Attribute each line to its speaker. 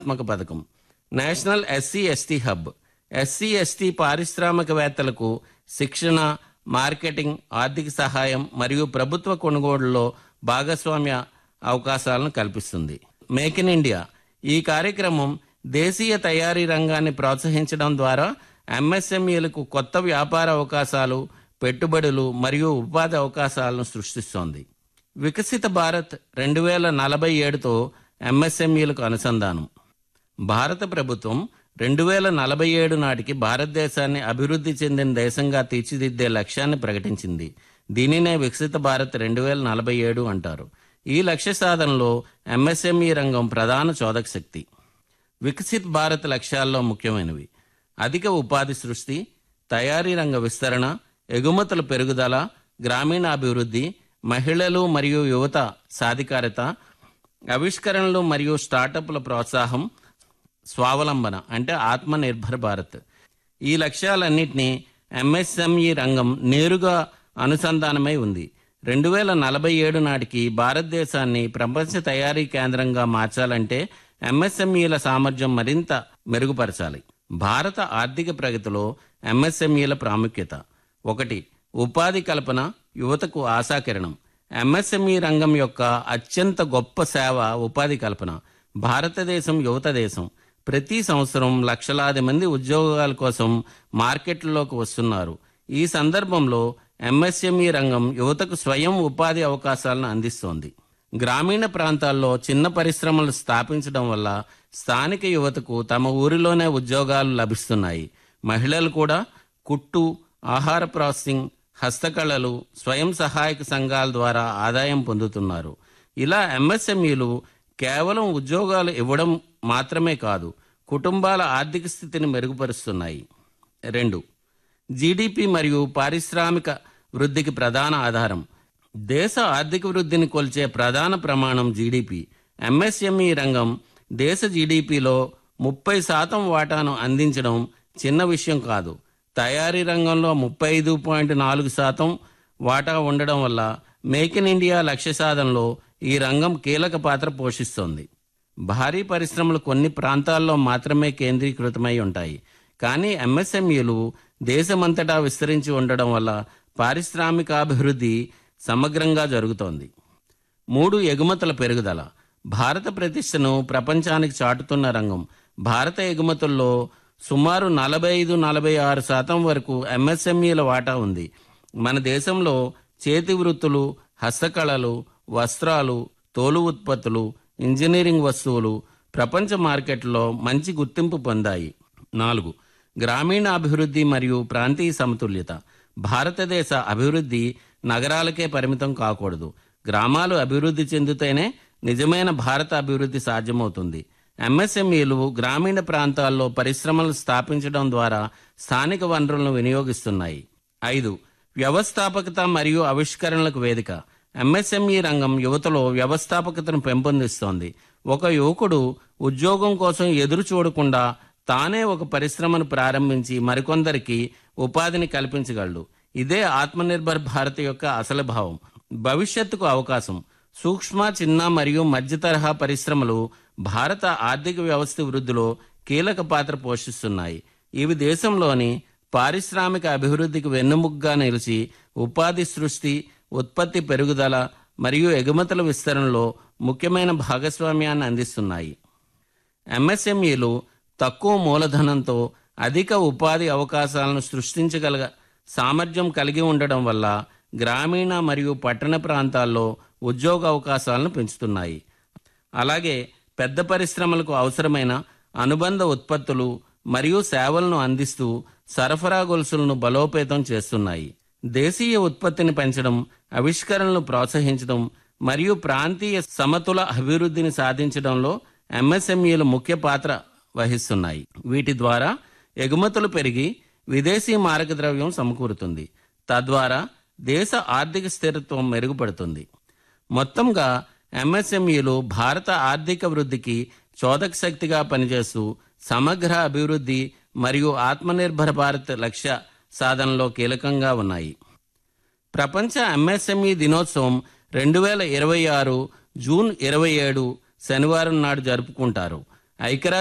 Speaker 1: ప్రోత్సాహక పథకం national SC ST hub SC ST పారిశ్రామికవేత్తలకు శిక్షణ మార్కెటింగ్ ఆర్థిక సహాయం మరియు ప్రభుత్వ కొనుగోళ్లలో భాగస్వామ్య అవకాశాలను కల్పిస్తుంది మేక్ ఇన్ ఇండియా ఈ కార్యక్రమం దేశీయ తయారీ రంగాన్ని ప్రోత్సహించడం ద్వారా ఎంఎస్ఎంఈలకు కొత్త వ్యాపార అవకాశాలు పెట్టుబడులు మరియు ఉపాధి అవకాశాలను సృష్టిస్తోంది వికసిత భారత్ రెండు వేల నలభై ఏడుతో ఎంఎస్ఎంఈలకు అనుసంధానం భారత ప్రభుత్వం రెండు వేల నలభై ఏడు నాటికి భారతదేశాన్ని అభివృద్ధి చెందిన దేశంగా తీర్చిదిద్దే లక్ష్యాన్ని ప్రకటించింది దీనినే వికసిత భారత్ రెండు వేల నలభై ఏడు అంటారు ఈ లక్ష్య సాధనలో ఎంఎస్ఎంఈ రంగం ప్రధాన చోదక శక్తి వికసిత్ భారత్ లక్ష్యాల్లో ముఖ్యమైనవి అధిక ఉపాధి సృష్టి తయారీ రంగ విస్తరణ ఎగుమతుల పెరుగుదల గ్రామీణాభివృద్ధి మహిళలు మరియు యువత సాధికారత ఆవిష్కరణలు మరియు స్టార్టప్ల ప్రోత్సాహం స్వావలంబన అంటే ఆత్మనిర్భర్ భారత్ ఈ లక్ష్యాలన్నింటినీ ఎంఎస్ఎంఈ రంగం నేరుగా అనుసంధానమై ఉంది రెండు వేల నలభై ఏడు నాటికి భారతదేశాన్ని ప్రపంచ తయారీ కేంద్రంగా మార్చాలంటే ఎంఎస్ఎంఈల సామర్థ్యం మరింత మెరుగుపరచాలి భారత ఆర్థిక ప్రగతిలో ఎంఎస్ఎంఈల ప్రాముఖ్యత ఒకటి ఉపాధి కల్పన యువతకు ఆశాకిరణం ఎంఎస్ఎంఈ రంగం యొక్క అత్యంత గొప్ప సేవ ఉపాధి కల్పన భారతదేశం యువత దేశం ప్రతి సంవత్సరం లక్షలాది మంది ఉద్యోగాల కోసం మార్కెట్లలోకి వస్తున్నారు ఈ సందర్భంలో ఎంఎస్ఎంఈ రంగం యువతకు స్వయం ఉపాధి అవకాశాలను అందిస్తోంది గ్రామీణ ప్రాంతాల్లో చిన్న పరిశ్రమలు స్థాపించడం వల్ల స్థానిక యువతకు తమ ఊరిలోనే ఉద్యోగాలు లభిస్తున్నాయి మహిళలు కూడా కుట్టు ఆహార ప్రాసెసింగ్ హస్తకళలు స్వయం సహాయక సంఘాల ద్వారా ఆదాయం పొందుతున్నారు ఇలా ఎంఎస్ఎంఈలు కేవలం ఉద్యోగాలు ఇవ్వడం మాత్రమే కాదు కుటుంబాల ఆర్థిక స్థితిని మెరుగుపరుస్తున్నాయి రెండు జీడిపి మరియు పారిశ్రామిక వృద్ధికి ప్రధాన ఆధారం దేశ ఆర్థిక వృద్ధిని కొల్చే ప్రధాన ప్రమాణం జీడిపి ఎంఎస్ఎంఈ రంగం దేశ జీడిపిలో ముప్పై శాతం వాటాను అందించడం చిన్న విషయం కాదు తయారీ రంగంలో ముప్పై ఐదు పాయింట్ నాలుగు శాతం వాటా ఉండడం వల్ల మేక్ ఇన్ ఇండియా లక్ష్య సాధనలో ఈ రంగం కీలక పాత్ర పోషిస్తోంది భారీ పరిశ్రమలు కొన్ని ప్రాంతాల్లో మాత్రమే కేంద్రీకృతమై ఉంటాయి కానీ ఎంఎస్ఎంఈలు దేశమంతటా విస్తరించి ఉండడం వల్ల పారిశ్రామికాభివృద్ధి సమగ్రంగా జరుగుతోంది మూడు ఎగుమతుల పెరుగుదల భారత ప్రతిష్టను ప్రపంచానికి చాటుతున్న రంగం భారత ఎగుమతుల్లో సుమారు నలభై ఐదు నలభై ఆరు శాతం వరకు ఎంఎస్ఎంఈల వాటా ఉంది మన దేశంలో చేతి వృత్తులు హస్తకళలు వస్త్రాలు తోలు ఉత్పత్తులు ఇంజనీరింగ్ వస్తువులు ప్రపంచ మార్కెట్లో మంచి గుర్తింపు పొందాయి నాలుగు గ్రామీణ అభివృద్ధి మరియు ప్రాంతీయ సమతుల్యత భారతదేశ అభివృద్ధి నగరాలకే పరిమితం కాకూడదు గ్రామాలు అభివృద్ధి చెందితేనే నిజమైన భారత అభివృద్ధి సాధ్యమవుతుంది ఎంఎస్ఎంఈలు గ్రామీణ ప్రాంతాల్లో పరిశ్రమలు స్థాపించడం ద్వారా స్థానిక వనరులను వినియోగిస్తున్నాయి ఐదు వ్యవస్థాపకత మరియు ఆవిష్కరణలకు వేదిక ఎంఎస్ఎంఈ రంగం యువతలో వ్యవస్థాపకతను పెంపొందిస్తోంది ఒక యువకుడు ఉద్యోగం కోసం ఎదురు చూడకుండా తానే ఒక పరిశ్రమను ప్రారంభించి మరికొందరికి ఉపాధిని కల్పించగలడు ఇదే ఆత్మనిర్భర్ భారత్ యొక్క అసలు భావం భవిష్యత్తుకు అవకాశం సూక్ష్మ చిన్న మరియు మధ్య తరహా పరిశ్రమలు భారత ఆర్థిక వ్యవస్థ వృద్ధిలో కీలక పాత్ర పోషిస్తున్నాయి ఇవి దేశంలోని పారిశ్రామిక అభివృద్ధికి వెన్నుముగ్గా నిలిచి ఉపాధి సృష్టి ఉత్పత్తి పెరుగుదల మరియు ఎగుమతుల విస్తరణలో ముఖ్యమైన భాగస్వామ్యాన్ని అందిస్తున్నాయి ఎంఎస్ఎంఈలు తక్కువ మూలధనంతో అధిక ఉపాధి అవకాశాలను సృష్టించగల సామర్థ్యం కలిగి ఉండడం వల్ల గ్రామీణ మరియు పట్టణ ప్రాంతాల్లో ఉద్యోగ అవకాశాలను పెంచుతున్నాయి అలాగే పెద్ద పరిశ్రమలకు అవసరమైన అనుబంధ ఉత్పత్తులు మరియు సేవలను అందిస్తూ సరఫరా గొలుసులను బలోపేతం చేస్తున్నాయి దేశీయ ఉత్పత్తిని పెంచడం ఆవిష్కరణలు ప్రోత్సహించడం మరియు ప్రాంతీయ సమతుల అభివృద్ధిని సాధించడంలో ఎంఎస్ఎంఈలు ముఖ్య పాత్ర వహిస్తున్నాయి వీటి ద్వారా ఎగుమతులు పెరిగి విదేశీ మారకద్రవ్యం సమకూరుతుంది తద్వారా దేశ ఆర్థిక స్థిరత్వం మెరుగుపడుతుంది మొత్తంగా ఎంఎస్ఎంఈలు భారత ఆర్థిక వృద్ధికి చోదక శక్తిగా పనిచేస్తూ సమగ్ర అభివృద్ధి మరియు ఆత్మనిర్భర భారత్ లక్ష్య సాధనలో కీలకంగా ఉన్నాయి ప్రపంచ ఎంఎస్ఎంఈ దినోత్సవం రెండు వేల ఇరవై ఆరు జూన్ ఇరవై ఏడు శనివారం నాడు జరుపుకుంటారు ఐక్యరాజ్య